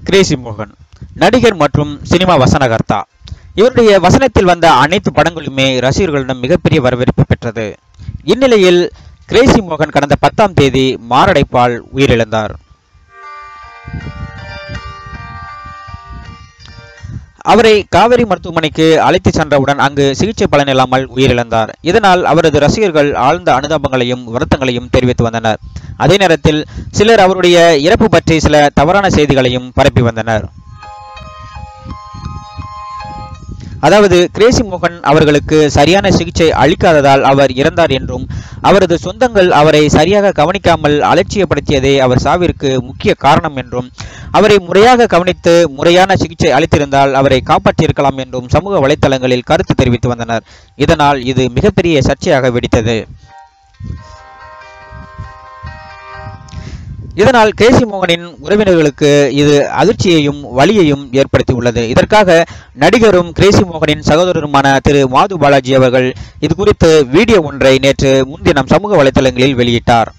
Crazy மோகன் நடிகர் மற்றும் சினிமா வசனகர்த்தா இவருடைய வசனத்தில் வந்த அனைத்து படங்களுமே ரசிகர்களிடம் மிகப்பெரிய வரவேற்பு பெற்றது இந்நிலையில் கிரேசி மோகன் கடந்த பத்தாம் தேதி மாரடைப்பால் உயிரிழந்தார் அவரை காவேரி மருத்துவமனைக்கு அழைத்து சென்றவுடன் அங்கு சிகிச்சை பலனில்லாமல் உயிரிழந்தார் இதனால் அவரது ரசிகர்கள் ஆழ்ந்த அனுதாபங்களையும் வருத்தங்களையும் தெரிவித்து வந்தனர் அதே நேரத்தில் சிலர் அவருடைய இறப்பு பற்றி சில தவறான செய்திகளையும் பரப்பி வந்தனர் அதாவது கிரேசி மோகன் அவர்களுக்கு சரியான சிகிச்சை அளிக்காததால் அவர் இறந்தார் என்றும் அவரது சொந்தங்கள் அவரை சரியாக கவனிக்காமல் அலட்சியப்படுத்தியதே அவர் சாவிற்கு முக்கிய காரணம் என்றும் அவரை முறையாக கவனித்து முறையான சிகிச்சை அளித்திருந்தால் அவரை காப்பாற்றியிருக்கலாம் என்றும் சமூக வலைத்தளங்களில் கருத்து தெரிவித்து வந்தனர் இதனால் இது மிகப்பெரிய சர்ச்சையாக வெடித்தது இதனால் கேசி மோகனின் உறவினர்களுக்கு இது அதிர்ச்சியையும் வலியையும் ஏற்படுத்தி உள்ளது இதற்காக நடிகரும் கிரேசி மோகனின் சகோதரருமான திரு மாது பாலாஜி அவர்கள் இது குறித்து வீடியோ ஒன்றை நேற்று முன்தினம் சமூக வலைதளங்களில் வெளியிட்டார்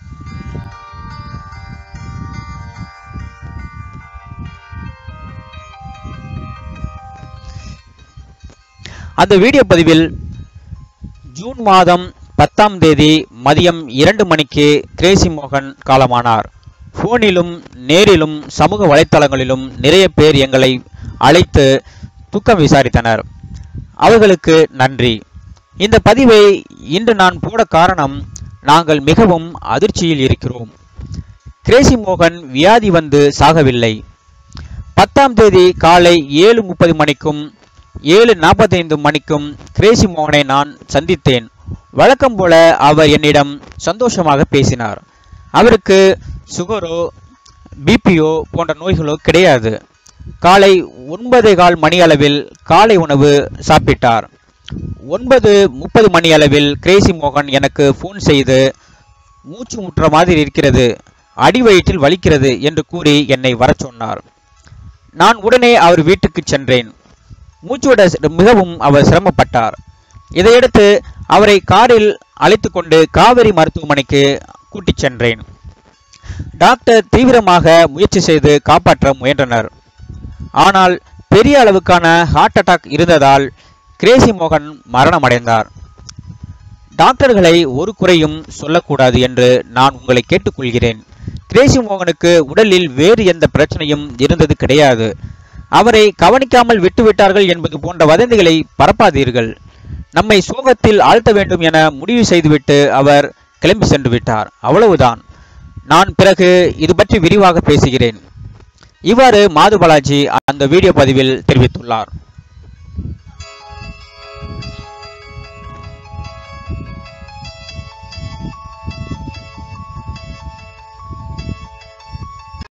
அந்த வீடியோ பதிவில் ஜூன் மாதம் பத்தாம் தேதி மதியம் இரண்டு மணிக்கு கிரேசி மோகன் காலமானார் போனிலும் நேரிலும் சமூக வலைத்தளங்களிலும் நிறைய பேர் எங்களை அழைத்து துக்கம் விசாரித்தனர் அவர்களுக்கு நன்றி இந்த பதிவை இன்று நான் போட காரணம் நாங்கள் மிகவும் அதிர்ச்சியில் இருக்கிறோம் கிரேசி மோகன் வியாதி வந்து சாகவில்லை பத்தாம் தேதி காலை ஏழு முப்பது மணிக்கும் ஏழு நாற்பத்தைந்து மணிக்கும் கிரேசி மோகனை நான் சந்தித்தேன் வழக்கம் போல அவர் என்னிடம் சந்தோஷமாக பேசினார் அவருக்கு சுகரோ பிபியோ போன்ற நோய்களோ கிடையாது காலை ஒன்பதே கால் மணி அளவில் காலை உணவு சாப்பிட்டார் ஒன்பது முப்பது மணி அளவில் கிரேசி மோகன் எனக்கு ஃபோன் செய்து மூச்சு முட்டுற மாதிரி இருக்கிறது அடி வயிற்றில் வலிக்கிறது என்று கூறி என்னை வரச் சொன்னார் நான் உடனே அவர் வீட்டுக்கு சென்றேன் மூச்சுவிட மிகவும் அவர் சிரமப்பட்டார் இதையடுத்து அவரை காரில் அழைத்து கொண்டு காவேரி மருத்துவமனைக்கு கூட்டிச் சென்றேன் டாக்டர் தீவிரமாக முயற்சி செய்து காப்பாற்ற முயன்றனர் ஆனால் பெரிய அளவுக்கான ஹார்ட் அட்டாக் இருந்ததால் கிரேசி மோகன் மரணமடைந்தார் டாக்டர்களை ஒரு குறையும் சொல்லக்கூடாது என்று நான் உங்களை கேட்டுக்கொள்கிறேன் கிரேசி மோகனுக்கு உடலில் வேறு எந்த பிரச்சனையும் இருந்தது கிடையாது அவரை கவனிக்காமல் விட்டுவிட்டார்கள் என்பது போன்ற வதந்திகளை பரப்பாதீர்கள் நம்மை சோகத்தில் ஆழ்த்த வேண்டும் என முடிவு செய்துவிட்டு அவர் கிளம்பி சென்று விட்டார் அவ்வளவுதான் நான் பிறகு இது பற்றி விரிவாக பேசுகிறேன் இவ்வாறு மாது பாலாஜி அந்த வீடியோ பதிவில் தெரிவித்துள்ளார்